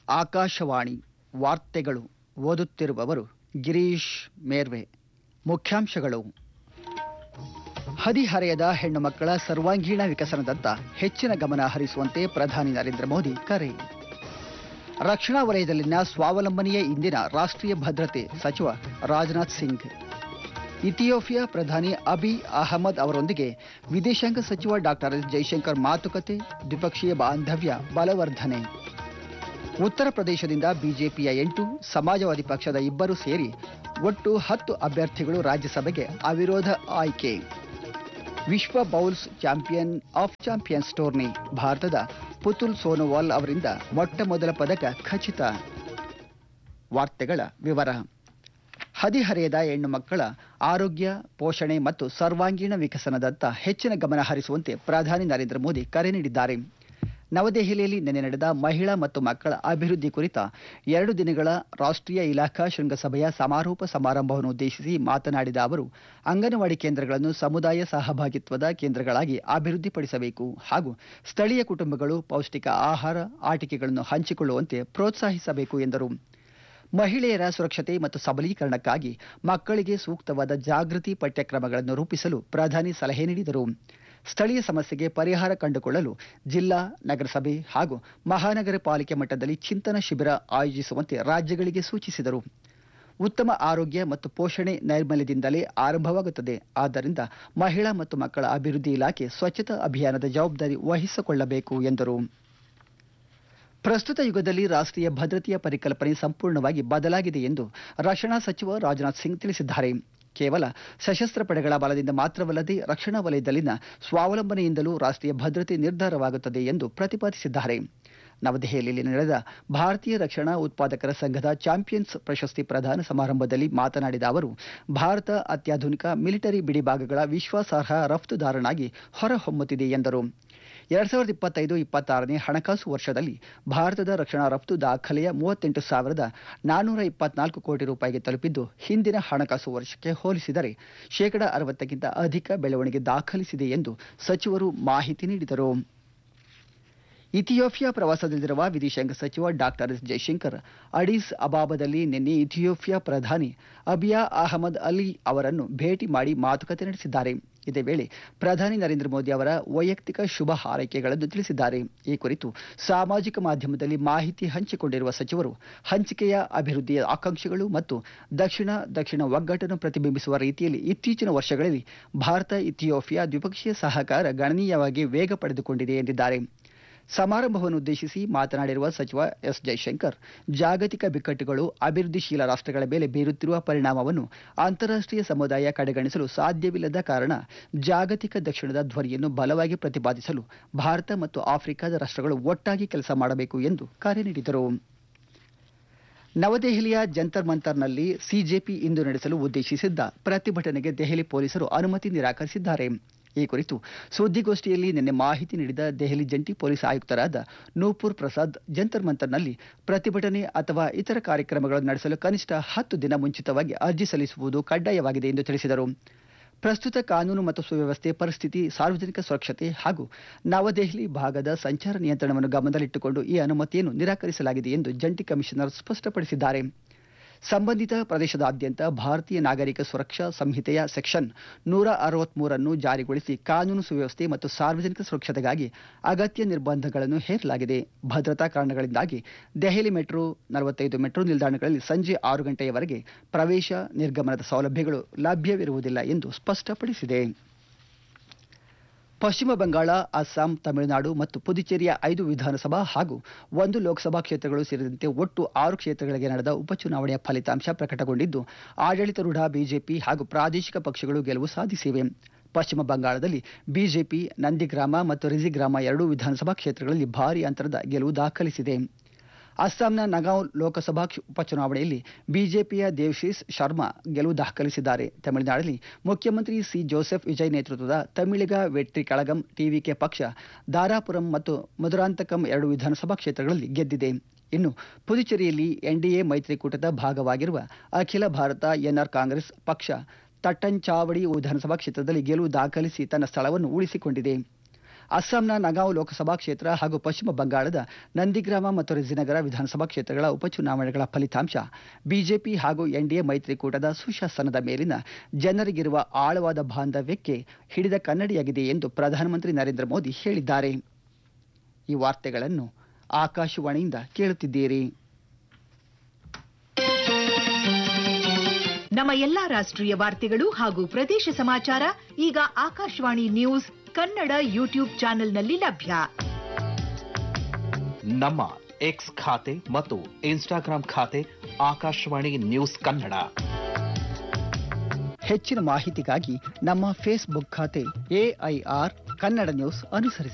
ಆಕಾಶವಾಣಿ ವಾರ್ತೆಗಳು ಓದುತ್ತಿರುವವರು ಗಿರೀಶ್ ಮೇರ್ವೆ ಮುಖ್ಯಾಂಶಗಳು ಹದಿಹರೆಯದ ಹೆಣ್ಣು ಮಕ್ಕಳ ಸರ್ವಾಂಗೀಣ ವಿಕಸನದತ್ತ ಹೆಚ್ಚಿನ ಗಮನ ಹರಿಸುವಂತೆ ಪ್ರಧಾನಿ ನರೇಂದ್ರ ಮೋದಿ ಕರೆ ರಕ್ಷಣಾ ವಲಯದಲ್ಲಿನ ಸ್ವಾವಲಂಬನೆಯೇ ಇಂದಿನ ರಾಷ್ಟ್ರೀಯ ಭದ್ರತೆ ಸಚಿವ ರಾಜನಾಥ್ ಸಿಂಗ್ ಇಥಿಯೋಪಿಯಾ ಪ್ರಧಾನಿ ಅಬಿ ಅಹಮದ್ ಅವರೊಂದಿಗೆ ವಿದೇಶಾಂಗ ಸಚಿವ ಡಾಕ್ಟರ್ ಎಸ್ ಜೈಶಂಕರ್ ಮಾತುಕತೆ ದ್ವಿಪಕ್ಷೀಯ ಬಾಂಧವ್ಯ ಬಲವರ್ಧನೆ ಉತ್ತರ ಪ್ರದೇಶದಿಂದ ಬಿಜೆಪಿಯ ಎಂಟು ಸಮಾಜವಾದಿ ಪಕ್ಷದ ಇಬ್ಬರು ಸೇರಿ ಒಟ್ಟು ಹತ್ತು ಅಭ್ಯರ್ಥಿಗಳು ರಾಜ್ಯಸಭೆಗೆ ಅವಿರೋಧ ಆಯ್ಕೆ ವಿಶ್ವ ಬೌಲ್ಸ್ ಚಾಂಪಿಯನ್ ಆಫ್ ಚಾಂಪಿಯನ್ಸ್ ಟೂರ್ನಿ ಭಾರತದ ಪುತುಲ್ ಸೋನೋವಾಲ್ ಅವರಿಂದ ಮೊಟ್ಟ ಮೊದಲ ಪದಕ ಖಚಿತ ವಾರ್ತೆಗಳ ವಿವರ ಹದಿಹರೆಯದ ಹೆಣ್ಣು ಮಕ್ಕಳ ಆರೋಗ್ಯ ಪೋಷಣೆ ಮತ್ತು ಸರ್ವಾಂಗೀಣ ವಿಕಸನದತ್ತ ಹೆಚ್ಚಿನ ಗಮನ ಹರಿಸುವಂತೆ ಪ್ರಧಾನಿ ನರೇಂದ್ರ ಮೋದಿ ಕರೆ ನೀಡಿದ್ದಾರೆ ನವದೆಹಲಿಯಲ್ಲಿ ನಿನ್ನೆ ನಡೆದ ಮಹಿಳಾ ಮತ್ತು ಮಕ್ಕಳ ಅಭಿವೃದ್ಧಿ ಕುರಿತ ಎರಡು ದಿನಗಳ ರಾಷ್ಟ್ರೀಯ ಇಲಾಖಾ ಶೃಂಗಸಭೆಯ ಸಮಾರೋಪ ಸಮಾರಂಭವನ್ನು ಉದ್ದೇಶಿಸಿ ಮಾತನಾಡಿದ ಅವರು ಅಂಗನವಾಡಿ ಕೇಂದ್ರಗಳನ್ನು ಸಮುದಾಯ ಸಹಭಾಗಿತ್ವದ ಕೇಂದ್ರಗಳಾಗಿ ಅಭಿವೃದ್ಧಿಪಡಿಸಬೇಕು ಹಾಗೂ ಸ್ಥಳೀಯ ಕುಟುಂಬಗಳು ಪೌಷ್ಟಿಕ ಆಹಾರ ಆಟಿಕೆಗಳನ್ನು ಹಂಚಿಕೊಳ್ಳುವಂತೆ ಪ್ರೋತ್ಸಾಹಿಸಬೇಕು ಎಂದರು ಮಹಿಳೆಯರ ಸುರಕ್ಷತೆ ಮತ್ತು ಸಬಲೀಕರಣಕ್ಕಾಗಿ ಮಕ್ಕಳಿಗೆ ಸೂಕ್ತವಾದ ಜಾಗೃತಿ ಪಠ್ಯಕ್ರಮಗಳನ್ನು ರೂಪಿಸಲು ಪ್ರಧಾನಿ ಸಲಹೆ ನೀಡಿದರು ಸ್ಥಳೀಯ ಸಮಸ್ಯೆಗೆ ಪರಿಹಾರ ಕಂಡುಕೊಳ್ಳಲು ಜಿಲ್ಲಾ ನಗರಸಭೆ ಹಾಗೂ ಮಹಾನಗರ ಪಾಲಿಕೆ ಮಟ್ಟದಲ್ಲಿ ಚಿಂತನ ಶಿಬಿರ ಆಯೋಜಿಸುವಂತೆ ರಾಜ್ಯಗಳಿಗೆ ಸೂಚಿಸಿದರು ಉತ್ತಮ ಆರೋಗ್ಯ ಮತ್ತು ಪೋಷಣೆ ನೈರ್ಮಲ್ಯದಿಂದಲೇ ಆರಂಭವಾಗುತ್ತದೆ ಆದ್ದರಿಂದ ಮಹಿಳಾ ಮತ್ತು ಮಕ್ಕಳ ಅಭಿವೃದ್ಧಿ ಇಲಾಖೆ ಸ್ವಚ್ಛತಾ ಅಭಿಯಾನದ ಜವಾಬ್ದಾರಿ ವಹಿಸಿಕೊಳ್ಳಬೇಕು ಎಂದರು ಪ್ರಸ್ತುತ ಯುಗದಲ್ಲಿ ರಾಷ್ಟ್ರೀಯ ಭದ್ರತೆಯ ಪರಿಕಲ್ಪನೆ ಸಂಪೂರ್ಣವಾಗಿ ಬದಲಾಗಿದೆ ಎಂದು ರಕ್ಷಣಾ ಸಚಿವ ರಾಜನಾಥ್ ಸಿಂಗ್ ತಿಳಿಸಿದ್ದಾರೆ ಕೇವಲ ಸಶಸ್ತ್ರ ಪಡೆಗಳ ಬಲದಿಂದ ಮಾತ್ರವಲ್ಲದೆ ರಕ್ಷಣಾ ವಲಯದಲ್ಲಿನ ಸ್ವಾವಲಂಬನೆಯಿಂದಲೂ ರಾಷ್ಟ್ರೀಯ ಭದ್ರತೆ ನಿರ್ಧಾರವಾಗುತ್ತದೆ ಎಂದು ಪ್ರತಿಪಾದಿಸಿದ್ದಾರೆ ನವದೆಹಲಿಯಲ್ಲಿ ನಡೆದ ಭಾರತೀಯ ರಕ್ಷಣಾ ಉತ್ಪಾದಕರ ಸಂಘದ ಚಾಂಪಿಯನ್ಸ್ ಪ್ರಶಸ್ತಿ ಪ್ರದಾನ ಸಮಾರಂಭದಲ್ಲಿ ಮಾತನಾಡಿದ ಅವರು ಭಾರತ ಅತ್ಯಾಧುನಿಕ ಮಿಲಿಟರಿ ಬಿಡಿಭಾಗಗಳ ವಿಶ್ವಾಸಾರ್ಹ ರಫ್ತುದಾರನಾಗಿ ಹೊರಹೊಮ್ಮುತ್ತಿದೆ ಎಂದರು ಎರಡ್ ಸಾವಿರದ ಇಪ್ಪತ್ತೈದು ಇಪ್ಪತ್ತಾರನೇ ಹಣಕಾಸು ವರ್ಷದಲ್ಲಿ ಭಾರತದ ರಕ್ಷಣಾ ರಫ್ತು ದಾಖಲೆಯ ಮೂವತ್ತೆಂಟು ಸಾವಿರದ ನಾನ್ನೂರ ಇಪ್ಪತ್ನಾಲ್ಕು ಕೋಟಿ ರೂಪಾಯಿಗೆ ತಲುಪಿದ್ದು ಹಿಂದಿನ ಹಣಕಾಸು ವರ್ಷಕ್ಕೆ ಹೋಲಿಸಿದರೆ ಶೇಕಡ ಅರವತ್ತಕ್ಕಿಂತ ಅಧಿಕ ಬೆಳವಣಿಗೆ ದಾಖಲಿಸಿದೆ ಎಂದು ಸಚಿವರು ಮಾಹಿತಿ ನೀಡಿದರು ಇಥಿಯೋಪಿಯಾ ಪ್ರವಾಸದಲ್ಲಿರುವ ವಿದೇಶಾಂಗ ಸಚಿವ ಡಾಕ್ಟರ್ ಎಸ್ ಜೈಶಂಕರ್ ಅಡೀಸ್ ಅಬಾಬದಲ್ಲಿ ನಿನ್ನೆ ಇಥಿಯೋಪಿಯಾ ಪ್ರಧಾನಿ ಅಬಿಯಾ ಅಹಮದ್ ಅಲಿ ಅವರನ್ನು ಭೇಟಿ ಮಾಡಿ ಮಾತುಕತೆ ನಡೆಸಿದ್ದಾರೆ ಇದೇ ವೇಳೆ ಪ್ರಧಾನಿ ನರೇಂದ್ರ ಮೋದಿ ಅವರ ವೈಯಕ್ತಿಕ ಶುಭ ಹಾರೈಕೆಗಳನ್ನು ತಿಳಿಸಿದ್ದಾರೆ ಈ ಕುರಿತು ಸಾಮಾಜಿಕ ಮಾಧ್ಯಮದಲ್ಲಿ ಮಾಹಿತಿ ಹಂಚಿಕೊಂಡಿರುವ ಸಚಿವರು ಹಂಚಿಕೆಯ ಅಭಿವೃದ್ಧಿಯ ಆಕಾಂಕ್ಷೆಗಳು ಮತ್ತು ದಕ್ಷಿಣ ದಕ್ಷಿಣ ಒಗ್ಗಟ್ಟನ್ನು ಪ್ರತಿಬಿಂಬಿಸುವ ರೀತಿಯಲ್ಲಿ ಇತ್ತೀಚಿನ ವರ್ಷಗಳಲ್ಲಿ ಭಾರತ ಇಥಿಯೋಪಿಯಾ ದ್ವಿಪಕ್ಷೀಯ ಸಹಕಾರ ಗಣನೀಯವಾಗಿ ವೇಗ ಪಡೆದುಕೊಂಡಿದೆ ಎಂದಿದ್ದಾರೆ ಸಮಾರಂಭವನ್ನು ಉದ್ದೇಶಿಸಿ ಮಾತನಾಡಿರುವ ಸಚಿವ ಎಸ್ ಜೈಶಂಕರ್ ಜಾಗತಿಕ ಬಿಕ್ಕಟ್ಟುಗಳು ಅಭಿವೃದ್ಧಿಶೀಲ ರಾಷ್ಟ್ರಗಳ ಮೇಲೆ ಬೀರುತ್ತಿರುವ ಪರಿಣಾಮವನ್ನು ಅಂತಾರಾಷ್ಟ್ರೀಯ ಸಮುದಾಯ ಕಡೆಗಣಿಸಲು ಸಾಧ್ಯವಿಲ್ಲದ ಕಾರಣ ಜಾಗತಿಕ ದಕ್ಷಿಣದ ಧ್ವನಿಯನ್ನು ಬಲವಾಗಿ ಪ್ರತಿಪಾದಿಸಲು ಭಾರತ ಮತ್ತು ಆಫ್ರಿಕಾದ ರಾಷ್ಟ್ರಗಳು ಒಟ್ಟಾಗಿ ಕೆಲಸ ಮಾಡಬೇಕು ಎಂದು ಕರೆ ನೀಡಿದರು ನವದೆಹಲಿಯ ಜಂತರ್ ಮಂತರ್ನಲ್ಲಿ ಸಿಜೆಪಿ ಇಂದು ನಡೆಸಲು ಉದ್ದೇಶಿಸಿದ್ದ ಪ್ರತಿಭಟನೆಗೆ ದೆಹಲಿ ಪೊಲೀಸರು ಅನುಮತಿ ನಿರಾಕರಿಸಿದ್ದಾರೆ ಈ ಕುರಿತು ಸುದ್ದಿಗೋಷ್ಠಿಯಲ್ಲಿ ನಿನ್ನೆ ಮಾಹಿತಿ ನೀಡಿದ ದೆಹಲಿ ಜಂಟಿ ಪೊಲೀಸ್ ಆಯುಕ್ತರಾದ ನೂಪುರ್ ಪ್ರಸಾದ್ ಜಂತರ್ ಮಂತರ್ನಲ್ಲಿ ಪ್ರತಿಭಟನೆ ಅಥವಾ ಇತರ ಕಾರ್ಯಕ್ರಮಗಳನ್ನು ನಡೆಸಲು ಕನಿಷ್ಠ ಹತ್ತು ದಿನ ಮುಂಚಿತವಾಗಿ ಅರ್ಜಿ ಸಲ್ಲಿಸುವುದು ಕಡ್ಡಾಯವಾಗಿದೆ ಎಂದು ತಿಳಿಸಿದರು ಪ್ರಸ್ತುತ ಕಾನೂನು ಮತ್ತು ಸುವ್ಯವಸ್ಥೆ ಪರಿಸ್ಥಿತಿ ಸಾರ್ವಜನಿಕ ಸುರಕ್ಷತೆ ಹಾಗೂ ನವದೆಹಲಿ ಭಾಗದ ಸಂಚಾರ ನಿಯಂತ್ರಣವನ್ನು ಗಮನದಲ್ಲಿಟ್ಟುಕೊಂಡು ಈ ಅನುಮತಿಯನ್ನು ನಿರಾಕರಿಸಲಾಗಿದೆ ಎಂದು ಜಂಟಿ ಕಮಿಷನರ್ ಸ್ಪಷ್ಟಪಡಿಸಿದ್ದಾರೆ ಸಂಬಂಧಿತ ಪ್ರದೇಶದಾದ್ಯಂತ ಭಾರತೀಯ ನಾಗರಿಕ ಸುರಕ್ಷಾ ಸಂಹಿತೆಯ ಸೆಕ್ಷನ್ ನೂರ ಅರವತ್ಮೂರನ್ನು ಜಾರಿಗೊಳಿಸಿ ಕಾನೂನು ಸುವ್ಯವಸ್ಥೆ ಮತ್ತು ಸಾರ್ವಜನಿಕ ಸುರಕ್ಷತೆಗಾಗಿ ಅಗತ್ಯ ನಿರ್ಬಂಧಗಳನ್ನು ಹೇರಲಾಗಿದೆ ಭದ್ರತಾ ಕಾರಣಗಳಿಂದಾಗಿ ದೆಹಲಿ ಮೆಟ್ರೋ ನಲವತ್ತೈದು ಮೆಟ್ರೋ ನಿಲ್ದಾಣಗಳಲ್ಲಿ ಸಂಜೆ ಆರು ಗಂಟೆಯವರೆಗೆ ಪ್ರವೇಶ ನಿರ್ಗಮನದ ಸೌಲಭ್ಯಗಳು ಲಭ್ಯವಿರುವುದಿಲ್ಲ ಎಂದು ಸ್ಪಷ್ಟಪಡಿಸಿದೆ ಪಶ್ಚಿಮ ಬಂಗಾಳ ಅಸ್ಸಾಂ ತಮಿಳುನಾಡು ಮತ್ತು ಪುದುಚೇರಿಯ ಐದು ವಿಧಾನಸಭಾ ಹಾಗೂ ಒಂದು ಲೋಕಸಭಾ ಕ್ಷೇತ್ರಗಳು ಸೇರಿದಂತೆ ಒಟ್ಟು ಆರು ಕ್ಷೇತ್ರಗಳಿಗೆ ನಡೆದ ಉಪಚುನಾವಣೆಯ ಫಲಿತಾಂಶ ಪ್ರಕಟಗೊಂಡಿದ್ದು ಆಡಳಿತಾರೂಢ ಬಿಜೆಪಿ ಹಾಗೂ ಪ್ರಾದೇಶಿಕ ಪಕ್ಷಗಳು ಗೆಲುವು ಸಾಧಿಸಿವೆ ಪಶ್ಚಿಮ ಬಂಗಾಳದಲ್ಲಿ ಬಿಜೆಪಿ ನಂದಿಗ್ರಾಮ ಮತ್ತು ರಿಜಿಗ್ರಾಮ ಎರಡೂ ವಿಧಾನಸಭಾ ಕ್ಷೇತ್ರಗಳಲ್ಲಿ ಭಾರಿ ಅಂತರದ ಗೆಲುವು ದಾಖಲಿಸಿದೆ ಅಸ್ಸಾಂನ ನಗಾಂವ್ ಲೋಕಸಭಾ ಉಪಚುನಾವಣೆಯಲ್ಲಿ ಬಿಜೆಪಿಯ ದೇವಶೀಸ್ ಶರ್ಮಾ ಗೆಲುವು ದಾಖಲಿಸಿದ್ದಾರೆ ತಮಿಳುನಾಡಿನಲ್ಲಿ ಮುಖ್ಯಮಂತ್ರಿ ಸಿ ಜೋಸೆಫ್ ವಿಜಯ್ ನೇತೃತ್ವದ ತಮಿಳಿಗ ವೆಟ್ರಿ ಕಳಗಂ ಟಿವಿಕೆ ಪಕ್ಷ ದಾರಾಪುರಂ ಮತ್ತು ಮಧುರಾಂತಕಂ ಎರಡು ವಿಧಾನಸಭಾ ಕ್ಷೇತ್ರಗಳಲ್ಲಿ ಗೆದ್ದಿದೆ ಇನ್ನು ಪುದುಚೇರಿಯಲ್ಲಿ ಎನ್ಡಿಎ ಮೈತ್ರಿಕೂಟದ ಭಾಗವಾಗಿರುವ ಅಖಿಲ ಭಾರತ ಎನ್ಆರ್ ಕಾಂಗ್ರೆಸ್ ಪಕ್ಷ ತಟ್ಟಂಚಾವಡಿ ವಿಧಾನಸಭಾ ಕ್ಷೇತ್ರದಲ್ಲಿ ಗೆಲುವು ದಾಖಲಿಸಿ ತನ್ನ ಸ್ಥಳವನ್ನು ಉಳಿಸಿಕೊಂಡಿದೆ ಅಸ್ಸಾಂನ ನಗಾಂವ್ ಲೋಕಸಭಾ ಕ್ಷೇತ್ರ ಹಾಗೂ ಪಶ್ಚಿಮ ಬಂಗಾಳದ ನಂದಿಗ್ರಾಮ ಮತ್ತು ರಿಜಿನಗರ ವಿಧಾನಸಭಾ ಕ್ಷೇತ್ರಗಳ ಉಪಚುನಾವಣೆಗಳ ಫಲಿತಾಂಶ ಬಿಜೆಪಿ ಹಾಗೂ ಎನ್ಡಿಎ ಮೈತ್ರಿಕೂಟದ ಸುಶಾಸನದ ಮೇಲಿನ ಜನರಿಗಿರುವ ಆಳವಾದ ಬಾಂಧವ್ಯಕ್ಕೆ ಹಿಡಿದ ಕನ್ನಡಿಯಾಗಿದೆ ಎಂದು ಪ್ರಧಾನಮಂತ್ರಿ ನರೇಂದ್ರ ಮೋದಿ ಹೇಳಿದ್ದಾರೆ ಈ ವಾರ್ತೆಗಳನ್ನು ಆಕಾಶವಾಣಿಯಿಂದ ಕೇಳುತ್ತಿದ್ದೀರಿ ನಮ್ಮ ಎಲ್ಲಾ ರಾಷ್ಟ್ರೀಯ ವಾರ್ತೆಗಳು ಹಾಗೂ ಪ್ರದೇಶ ಸಮಾಚಾರ ಈಗ ಆಕಾಶವಾಣಿ ನ್ಯೂಸ್ ಕನ್ನಡ ಯೂಟ್ಯೂಬ್ ಚಾನೆಲ್ನಲ್ಲಿ ಲಭ್ಯ ನಮ್ಮ ಎಕ್ಸ್ ಖಾತೆ ಮತ್ತು ಇನ್ಸ್ಟಾಗ್ರಾಂ ಖಾತೆ ಆಕಾಶವಾಣಿ ನ್ಯೂಸ್ ಕನ್ನಡ ಹೆಚ್ಚಿನ ಮಾಹಿತಿಗಾಗಿ ನಮ್ಮ ಫೇಸ್ಬುಕ್ ಖಾತೆ ಎಐಆರ್ ಕನ್ನಡ ನ್ಯೂಸ್ ಅನುಸರಿಸಿ